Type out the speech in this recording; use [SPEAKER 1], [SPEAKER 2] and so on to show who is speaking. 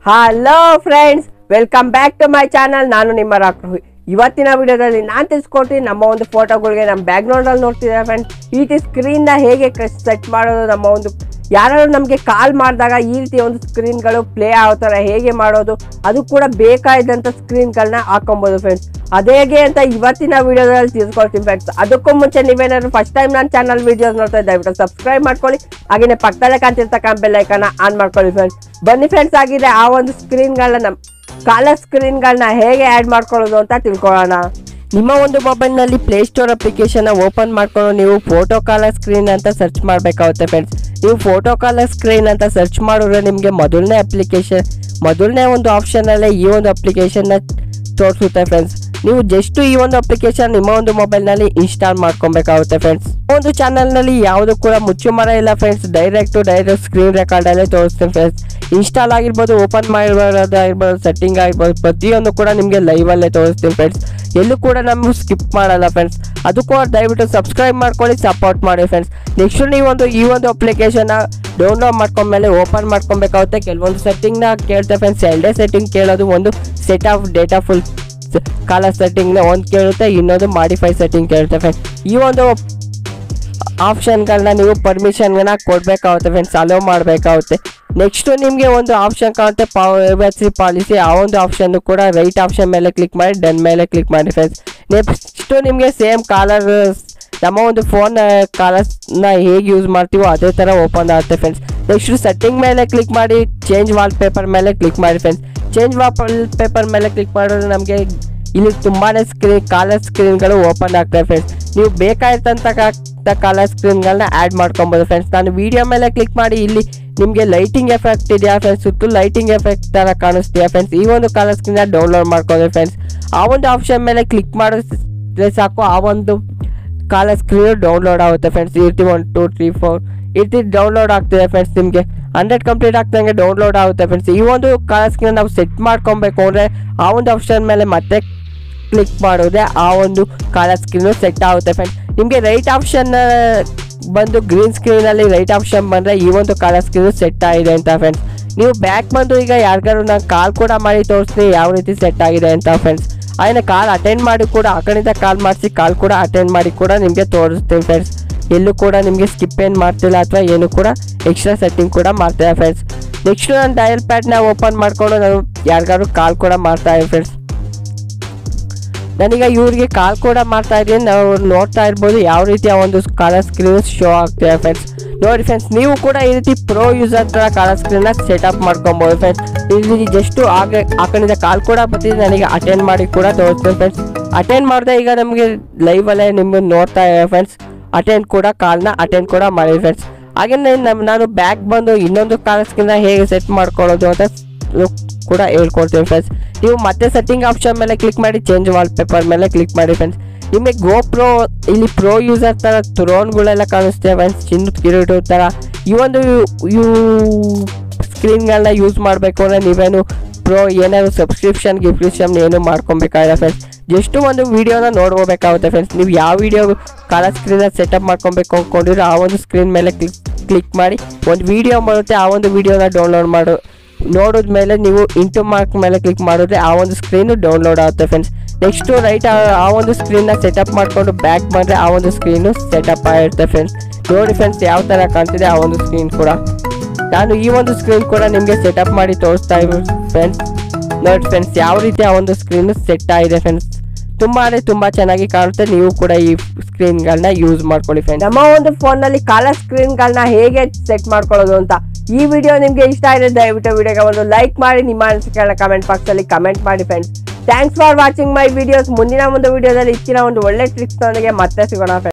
[SPEAKER 1] hello friends welcome back to my channel ನಾನು ನಿಮ್ಮ ರಾಕ್ರೋಹಿ ಇವತ್ತಿನ ವಿಡಿಯೋದಲ್ಲಿ ನಾನು ತಿಳಿಸ್ಕೊಡ್ತೀನಿ ನಮ್ಮ ಒಂದು ಫೋಟೋಗಳಿಗೆ ನಮ್ಮ ಬ್ಯಾಕ್ಗ್ರೌಂಡಲ್ಲಿ ನೋಡ್ತಿದ್ದಾರೆ ಫ್ರೆಂಡ್ಸ್ ಈ ರೀತಿ ಸ್ಕ್ರೀನ್ನ ಹೇಗೆ ಸೆಟ್ ಮಾಡೋದು ನಮ್ಮ ಒಂದು ಯಾರಾದ್ರು ನಮಗೆ ಕಾಲ್ ಮಾಡಿದಾಗ ಈ ರೀತಿ ಒಂದು ಸ್ಕ್ರೀನ್ಗಳು ಪ್ಲೇ ಆಗೋ ಥರ ಹೇಗೆ ಮಾಡೋದು ಅದು ಕೂಡ ಬೇಕಾದಂಥ ಸ್ಕ್ರೀನ್ಗಳನ್ನ ಹಾಕೊಬೋದು ಫ್ರೆಂಡ್ಸ್ ಅದೇ ಹೇಗೆ ಅಂತ ಇವತ್ತಿನ ವಿಡಿಯೋದಲ್ಲಿ ತಿಳ್ಕೊಳ್ತೀನಿ ಫ್ರೆಂಡ್ಸ್ ಅದಕ್ಕೂ ಮುಂಚೆ ನೀವೇನಾದ್ರು ಫಸ್ಟ್ ಟೈಮ್ ನನ್ನ ಚಾನಲ್ ವಿಡಿಯೋಸ್ ನೋಡ್ತಾ ಇದ್ದ ದಯವಿಟ್ಟು ಸಬ್ಸ್ಕ್ರೈಬ್ ಮಾಡ್ಕೊಳ್ಳಿ ಹಾಗೆಯೇ ಪಕ್ಕದಲ್ಲೇ ಕಾಣ್ತಿರ್ತಕ್ಕಂಥ ಬೆಲ್ ಐಕನ್ನ ಆನ್ ಮಾಡ್ಕೊಳ್ಳಿ ಫ್ರೆಂಡ್ಸ್ ಬನ್ನಿ ಫ್ರೆಂಡ್ಸ್ ಆಗಿದೆ ಆ ಒಂದು ಸ್ಕ್ರೀನ್ಗಳನ್ನ ನಮ್ಮ ಕಾಲರ್ ಸ್ಕ್ರೀನ್ಗಳನ್ನ ಹೇಗೆ ಆ್ಯಡ್ ಮಾಡ್ಕೊಳ್ಳೋದು ಅಂತ ತಿಳ್ಕೊಳ್ಳೋಣ ನಿಮ್ಮ ಒಂದು ಮೊಬೈಲ್ನಲ್ಲಿ ಪ್ಲೇಸ್ಟೋರ್ ಅಪ್ಲಿಕೇಶನ್ ಓಪನ್ ಮಾಡ್ಕೊಂಡು ನೀವು ಫೋಟೋ ಕಾಲರ್ ಸ್ಕ್ರೀನ್ ಅಂತ ಸರ್ಚ್ ಮಾಡಬೇಕಾಗುತ್ತೆ ಫ್ರೆಂಡ್ಸ್ ನೀವು ಫೋಟೋ ಕಾಲರ್ ಸ್ಕ್ರೀನ್ ಅಂತ ಸರ್ಚ್ ಮಾಡಿದ್ರೆ ನಿಮಗೆ ಮೊದಲನೇ ಅಪ್ಲಿಕೇಶನ್ ಮೊದಲನೇ ಒಂದು ಆಪ್ಷನಲ್ಲೇ ಈ ಒಂದು ಅಪ್ಲಿಕೇಶನ್ನ ತೋರಿಸುತ್ತೆ ಫ್ರೆಂಡ್ಸ್ ನೀವು ಜಸ್ಟ್ ಈ ಒಂದು ಅಪ್ಲಿಕೇಶನ್ ನಿಮ್ಮ ಒಂದು ಮೊಬೈಲ್ನಲ್ಲಿ ಇನ್ಸ್ಟಾಲ್ ಮಾಡ್ಕೊಬೇಕಾಗುತ್ತೆ ಫ್ರೆಂಡ್ಸ್ ಒಂದು ಚಾನಲ್ನಲ್ಲಿ ಯಾವುದು ಕೂಡ ಮುಚ್ಚು ಮರ ಇಲ್ಲ ಫ್ರೆಂಡ್ಸ್ ಡೈರೆಕ್ಟು ಡೈರೆಕ್ಟ್ ಸ್ಕ್ರೀನ್ ರೆಕಾರ್ಡಲ್ಲೇ ತೋರಿಸ್ತೀನಿ ಫ್ರೆಂಡ್ಸ್ ಇನ್ಸ್ಟಾಲ್ ಆಗಿರ್ಬೋದು ಓಪನ್ ಮಾಡಿರೋದಾಗಿರ್ಬೋದು ಸೆಟ್ಟಿಂಗ್ ಆಗಿರ್ಬೋದು ಪ್ರತಿಯೊಂದು ಕೂಡ ನಿಮಗೆ ಲೈವಲ್ಲೇ ತೋರಿಸ್ತೀನಿ ಫ್ರೆಂಡ್ಸ್ ಎಲ್ಲೂ ಕೂಡ ನಮಗೆ ಸ್ಕಿಪ್ ಮಾಡಲ್ಲ ಫ್ರೆಂಡ್ಸ್ ಅದಕ್ಕೂ ದಯವಿಟ್ಟು ಸಬ್ಸ್ಕ್ರೈಬ್ ಮಾಡ್ಕೊಳ್ಳಿ ಸಪೋರ್ಟ್ ಮಾಡಿ ಫ್ರೆಂಡ್ಸ್ ನೆಕ್ಸ್ಟ್ ನೀವೊಂದು ಈ ಒಂದು ಅಪ್ಲಿಕೇಶನ್ನ ಡೌನ್ಲೋಡ್ ಮಾಡ್ಕೊಂಡ್ಮೇಲೆ ಓಪನ್ ಮಾಡ್ಕೊಬೇಕಾಗುತ್ತೆ ಕೆಲವೊಂದು ಸೆಟ್ಟಿಂಗ್ನ ಕೇಳ್ತೆ ಫ್ರೆಂಡ್ಸ್ ಎರಡೇ ಸೆಟ್ಟಿಂಗ್ ಕೇಳೋದು ಒಂದು set of data full caller ಸೆಟ್ಟಿಂಗ್ನ ಒಂದು ಕೇಳುತ್ತೆ ಇನ್ನೊಂದು ಮಾಡಿಫೈ ಸೆಟ್ಟಿಂಗ್ ಕೇಳುತ್ತೆ ಫ್ರೆಂಡ್ಸ್ ಈ ಒಂದು ಆಪ್ಷನ್ಗಳನ್ನ ನೀವು ಪರ್ಮಿಷನ್ಗಳನ್ನ ಕೊಡಬೇಕಾಗುತ್ತೆ ಫ್ರೆಂಡ್ಸ್ ಅಲೋ ಮಾಡಬೇಕಾಗುತ್ತೆ ನೆಕ್ಸ್ಟು ನಿಮಗೆ ಒಂದು ಆಪ್ಷನ್ ಕಾಣುತ್ತೆ ಪ್ರೈವಸಿ ಪಾಲಿಸಿ ಆ ಒಂದು ಆಪ್ಷನ್ನು ಕೂಡ ರೈಟ್ ಆಪ್ಷನ್ ಮೇಲೆ ಕ್ಲಿಕ್ ಮಾಡಿ ಡನ್ ಮೇಲೆ ಕ್ಲಿಕ್ ಮಾಡಿ ಫ್ರೆಂಡ್ಸ್ ನೆಕ್ಸ್ಟು ನಿಮಗೆ ಸೇಮ್ ಕಾಲರ್ ನಮ್ಮ ಒಂದು ಫೋನ್ ಕಾಲರ್ಸ್ನ ಹೇಗೆ ಯೂಸ್ ಮಾಡ್ತೀವೋ ಅದೇ ಥರ ಓಪನ್ ಆಗುತ್ತೆ ಫ್ರೆಂಡ್ಸ್ ನೆಕ್ಸ್ಟು ಸೆಟ್ಟಿಂಗ್ ಮೇಲೆ ಕ್ಲಿಕ್ ಮಾಡಿ ಚೇಂಜ್ ವಾಲ್ ಪೇಪರ್ ಮೇಲೆ ಕ್ಲಿಕ್ ಮಾಡಿ ಫ್ರೆಂಡ್ಸ್ ಚೇಂಜ್ ವಾಲ್ ಪೇಪರ್ ಮೇಲೆ ಕ್ಲಿಕ್ ಮಾಡಿದ್ರೆ ನಮಗೆ ಇಲ್ಲಿ ತುಂಬಾ ಸ್ಕ್ರೀನ್ ಕಾಲರ್ ಸ್ಕ್ರೀನ್ಗಳು ಓಪನ್ ಆಗ್ತವೆ ಫ್ರೆಂಡ್ಸ್ ನೀವು ಬೇಕಾಗಿರ್ತಂಥ ಕಾಲರ್ ಸ್ಕ್ರೀನ್ಗಳನ್ನ ಆ್ಯಡ್ ಮಾಡ್ಕೊಬೋದು ಫ್ರೆಂಡ್ಸ್ ನಾನು ವಿಡಿಯೋ ಮೇಲೆ ಕ್ಲಿಕ್ ಮಾಡಿ ಇಲ್ಲಿ ನಿಮಗೆ ಲೈಟಿಂಗ್ ಎಫೆಕ್ಟ್ ಇದೆಯಾ ಫ್ರೆಂಡ್ಸ್ ಸುತ್ತು ಲೈಟಿಂಗ್ ಎಫೆಕ್ಟ್ ಥರ ಕಾಣಿಸ್ತೀಯಾ ಫ್ರೆಂಡ್ಸ್ ಈ ಒಂದು ಕಾಲರ್ ಸ್ಕ್ರೀನ್ನ ಡೌನ್ಲೋಡ್ ಮಾಡ್ಕೊಳ್ಳಿ ಫ್ರೆಂಡ್ಸ್ ಆ ಒಂದು ಆಪ್ಷನ್ ಮೇಲೆ ಕ್ಲಿಕ್ ಮಾಡಿದ್ರೆ ಸಾಕು ಆ ಒಂದು ಕಾಲರ್ ಸ್ಕ್ರೀನ್ ಡೌನ್ಲೋಡ್ ಆಗುತ್ತೆ ಫ್ರೆಂಡ್ಸ್ ಈ ರೀತಿ ಒನ್ ಟೂ ತ್ರೀ ಫೋರ್ ಈ ರೀತಿ ಡೌನ್ಲೋಡ್ ಆಗ್ತಿದೆ ಫ್ರೆಂಡ್ಸ್ ನಿಮಗೆ ಹಂಡ್ರೆಡ್ ಕಂಪ್ಲೀಟ್ ಆಗ್ತಂಗೆ ಡೌನ್ಲೋಡ್ ಆಗುತ್ತೆ ಫ್ರೆಂಡ್ಸ್ ಈ ಒಂದು ಕಾಲರ್ ಸ್ಕ್ರೀನ್ ನಾವು ಸೆಟ್ ಮಾಡ್ಕೊಬೇಕು ಅಂದರೆ ಆ ಒಂದು ಆಪ್ಷನ್ ಮೇಲೆ ಮತ್ತೆ ಕ್ಲಿಕ್ ಮಾಡಿದ್ರೆ ಆ ಒಂದು ಕಾಲರ್ ಸ್ಕ್ರೀನು ಸೆಟ್ ಆಗುತ್ತೆ ಫ್ರೆಂಡ್ಸ್ ನಿಮಗೆ ರೈಟ್ ಆಪ್ಷನ್ ಬಂದು ಗ್ರೀನ್ ಸ್ಕ್ರೀನಲ್ಲಿ ರೈಟ್ ಆಪ್ಷನ್ ಬಂದರೆ ಈ ಒಂದು ಕಾಲರ್ ಸ್ಕ್ರೀನು ಸೆಟ್ ಆಗಿದೆ ಅಂತ ಫ್ರೆಂಡ್ಸ್ ನೀವು ಬ್ಯಾಕ್ ಬಂದು ಈಗ ಯಾರಿಗಾರು ನಾನು ಕಾಲ್ ಕೂಡ ಮಾಡಿ ತೋರಿಸ್ತೀನಿ ಯಾವ ರೀತಿ ಸೆಟ್ ಆಗಿದೆ ಅಂತ ಫ್ರೆಂಡ್ಸ್ ಅದನ್ನ ಕಾಲ್ ಅಟೆಂಡ್ ಮಾಡಿ ಕೂಡ ಆ ಕಡೆಯಿಂದ ಕಾಲ್ ಮಾಡಿಸಿ ಕಾಲ್ ಕೂಡ ಅಟೆಂಡ್ ಮಾಡಿ ಕೂಡ ನಿಮಗೆ ತೋರಿಸ್ತೀನಿ ಫ್ರೆಂಡ್ಸ್ ಎಲ್ಲೂ ಕೂಡ ನಿಮಗೆ ಸ್ಕಿಪ್ ಏನು ಮಾಡ್ತಿಲ್ಲ ಅಥವಾ ಏನು ಕೂಡ ಎಕ್ಸ್ಟ್ರಾ ಸೆಟ್ಟಿಂಗ್ ಕೂಡ ಮಾಡ್ತಿಲ್ಲ ಫ್ರೆಂಡ್ಸ್ ನೆಕ್ಸ್ಟ್ ನಾನು ಡಯಲ್ ಪ್ಯಾಡ್ನ ಓಪನ್ ಮಾಡಿಕೊಂಡು ನಾನು ಯಾರಿಗಾರು ಕಾಲ್ ಕೂಡ ಮಾಡ್ತಾ ಇದ್ದೀನಿ ಫ್ರೆಂಡ್ಸ್ ನಾನೀಗ ಇವ್ರಿಗೆ ಕಾಲ್ ಕೂಡ ಮಾಡ್ತಾ ಇದ್ದೀನಿ ನಾವು ನೋಡ್ತಾ ಇರ್ಬೋದು ಯಾವ ರೀತಿಯ ಒಂದು ಕಾಲರ್ ಸ್ಕ್ರೀನ್ ಶೋ ಆಗ್ತಿದೆ ಫ್ರೆಂಡ್ಸ್ ನೋಡಿ ಫ್ರೆಂಡ್ಸ್ ನೀವು ಕೂಡ ಈ ರೀತಿ ಪ್ರೋ ಯೂಸರ್ ಥರ ಕಾಲರ್ ಸ್ಕ್ರೀನ್ನ ಸೆಟಪ್ ಮಾಡ್ಕೊಬೋದು ಫ್ರೆಂಡ್ಸ್ ಇಲ್ಲಿ ಜಸ್ಟು ಆಗ ಆ ಕಡೆಯಿಂದ ಕಾಲ್ ಕೂಡ ಬರ್ತಿದೆ ನನಗೆ ಅಟೆಂಡ್ ಮಾಡಿ ಕೂಡ ತೋರಿಸ್ತೀನಿ ಫ್ರೆಂಡ್ಸ್ ಅಟೆಂಡ್ ಮಾಡಿದೆ ಈಗ ನಮಗೆ ಲೈವಲ್ಲೇ ನಿಮ್ಮನ್ನು ನೋಡ್ತಾ ಇದೆ ಫ್ರೆಂಡ್ಸ್ ಅಟೆಂಡ್ ಕೂಡ ಕಾಲ್ನ ಅಟೆಂಡ್ ಕೂಡ ಮಾಡಿ ಫ್ರೆಂಡ್ಸ್ ಹಾಗೆ ನಮ್ಮ ನಾನು ಬ್ಯಾಕ್ ಬಂದು ಇನ್ನೊಂದು ಕಾಲರ್ ಸ್ಕ್ರೀನ್ನ ಹೇಗೆ ಸೆಟ್ ಮಾಡ್ಕೊಳ್ಳೋದು ಅಂತ ಕೂಡ ಹೇಳ್ಕೊಡ್ತೀನಿ ಫ್ರೆಂಡ್ಸ್ ನೀವು ಮತ್ತೆ ಸೆಟ್ಟಿಂಗ್ ಆಪ್ಷನ್ ಮೇಲೆ ಕ್ಲಿಕ್ ಮಾಡಿ ಚೇಂಜ್ ವಾಲ್ ಪೇಪರ್ ಮೇಲೆ ಕ್ಲಿಕ್ ಮಾಡಿ ಫ್ರೆಂಡ್ಸ್ ನಿಮಗೆ ಗೋ ಪ್ರೋ ಇಲ್ಲಿ ಪ್ರೋ ಯೂಸರ್ ಥರ ತ್ರೋನ್ಗಳೆಲ್ಲ ಕಾಣಿಸ್ತೇವೆ ಫ್ರೆಂಡ್ಸ್ ಚಿನ್ನದ ಕಿರೀಟು ಥರ ಈ ಒಂದು ಇವು ಸ್ಕ್ರೀನ್ಗಳನ್ನ ಯೂಸ್ ಮಾಡಬೇಕು ಅಂದರೆ ನೀವೇನು ಪ್ರೋ ಏನಾದ್ರು ಸಬ್ಸ್ಕ್ರಿಪ್ಷನ್ ಗಿಫ್ರಿಪ್ಷನ್ ಏನು ಮಾಡ್ಕೊಬೇಕಾಗಿಲ್ಲ ಫ್ರೆಂಡ್ಸ್ ಜಸ್ಟ್ ಒಂದು ವೀಡಿಯೋನ ನೋಡ್ಕೋಬೇಕಾಗುತ್ತೆ ಫ್ರೆಂಡ್ಸ್ ನೀವು ಯಾವ ವಿಡಿಯೋ ಕಾಲರ್ ಸ್ಕ್ರೀನ ಸೆಟಪ್ ಮಾಡ್ಕೊಬೇಕು ಅಂದ್ಕೊಂಡಿರೋ ಆ ಒಂದು ಸ್ಕ್ರೀನ್ ಮೇಲೆ ಕ್ಲಿಕ್ ಕ್ಲಿಕ್ ಮಾಡಿ ಒಂದು ವಿಡಿಯೋ ಬರುತ್ತೆ ಆ ಒಂದು ವಿಡಿಯೋನ ಡೌನ್ಲೋಡ್ ಮಾಡು ನೋಡಿದ ಮೇಲೆ ನೀವು ಇಂಟು ಮಾರ್ಕ್ ಮೇಲೆ ಕ್ಲಿಕ್ ಮಾಡಿದ್ರೆ ಆ ಒಂದು ಸ್ಕ್ರೀನು ಡೌನ್ಲೋಡ್ ಆಗುತ್ತೆ ಫ್ರೆಂಡ್ಸ್ ನೆಕ್ಸ್ಟು ರೈಟ್ ಆ ಒಂದು ಸ್ಕ್ರೀನ್ನ ಸೆಟಪ್ ಮಾಡಿಕೊಂಡು ಬ್ಯಾಕ್ ಮಾಡಿದ್ರೆ ಆ ಒಂದು ಸ್ಕ್ರೀನು ಸೆಟಪ್ ಆಗಿರುತ್ತೆ ಫ್ರೆಂಡ್ಸ್ ನೋಡಿ ಫ್ರೆಂಡ್ಸ್ ಯಾವ ಥರ ಕಾಣ್ತಿದೆ ಆ ಒಂದು ಸ್ಕ್ರೀನ್ ಕೂಡ ನಾನು ಈ ಒಂದು ಸ್ಕ್ರೀನ್ ಕೂಡ ನಿಮಗೆ ಸೆಟಪ್ ಮಾಡಿ ತೋರಿಸ್ತಾ ಇದ್ದೀನಿ ಫ್ರೆಂಡ್ಸ್ ನೋಡಿ ಫ್ರೆಂಡ್ಸ್ ಯಾವ ರೀತಿ ಆ ಒಂದು ಸ್ಕ್ರೀನು ಸೆಟ್ ಆಗಿದೆ ಫ್ರೆಂಡ್ಸ್ ತುಂಬಾ ಅಂದರೆ ತುಂಬ ಚೆನ್ನಾಗಿ ಕಾಣುತ್ತೆ ನೀವು ಕೂಡ ಈ ಸ್ಕ್ರೀನ್ಗಳನ್ನ ಯೂಸ್ ಮಾಡ್ಕೊಳ್ಳಿ ಫ್ರೆಂಡ್ಸ್ ನಮ್ಮ ಒಂದು ಫೋನಲ್ಲಿ ಕಾಲರ್ ಸ್ಕ್ರೀನ್ಗಳನ್ನ ಹೇಗೆ ಸೆಟ್ ಮಾಡ್ಕೊಳ್ಳೋದು ಅಂತ ಈ ವಿಡಿಯೋ ನಿಮಗೆ ಇಷ್ಟ ಆಗಿದೆ ದಯವಿಟ್ಟು ವಿಡಿಯೋಗೆ ಒಂದು ಲೈಕ್ ಮಾಡಿ ನಿಮ್ಮ ಅನಿಸಿಕೆಗಳನ್ನ ಕಮೆಂಟ್ ಬಾಕ್ಸಲ್ಲಿ ಕಮೆಂಟ್ ಮಾಡಿ friends thanks for watching my videos ಮುಂದಿನ ಒಂದು ವಿಡಿಯೋದಲ್ಲಿ ಇಚ್ಚಿನ ಒಂದು ಒಳ್ಳೆ ಟ್ರಿಕ್ಸ್ನೊಂದಿಗೆ ಮತ್ತೆ ಸಿಗೋಣ ಫ್ರೆಂಡ್ಸ್